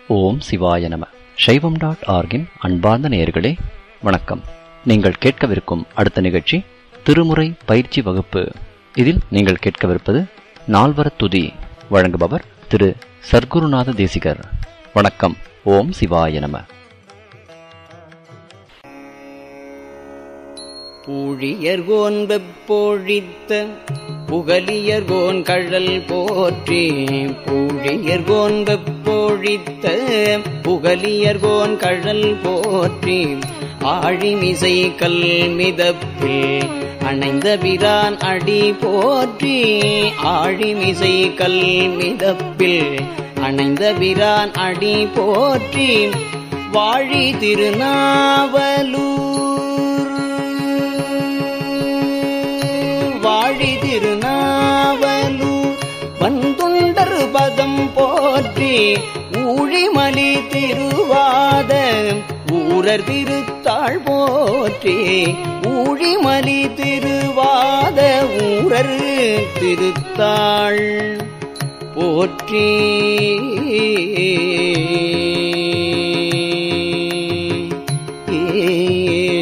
ஓம் சிவாய நம சைவம் டாட் ஆர்கின் அன்பார்ந்த நேயர்களே வணக்கம் நீங்கள் கேட்கவிருக்கும் அடுத்த நிகழ்ச்சி திருமுறை பயிற்சி வகுப்பு இதில் நீங்கள் கேட்கவிருப்பது நால்வரத் துதி வழங்குபவர் திரு சர்க்குருநாத தேசிகர் வணக்கம் ஓம் சிவாய நம பூழியர்கோன் வெப்பொழித்த புகலியர்கோன் கழல் போற்றி பூழியர்கோன் வெப்பொழித்த புகலியர்கோன் கழல் போற்றி ஆழிமிசை கல் மிதப்பில் அணைந்த பிரான் அடி போற்றி ஆழிமிசை கல் மிதப்பில் அணைந்த பிரான் அடி போற்றி வாழி திருநாவலூர் வாழி திருநாவலூர் வந்துண்டர் பதம் போற்றி ஊழிமலி திருவாத ஊரர் திருத்தாள் போற்றி ஊழிமலி திருவாத ஊரர் திருத்தாள் போற்றி ஏ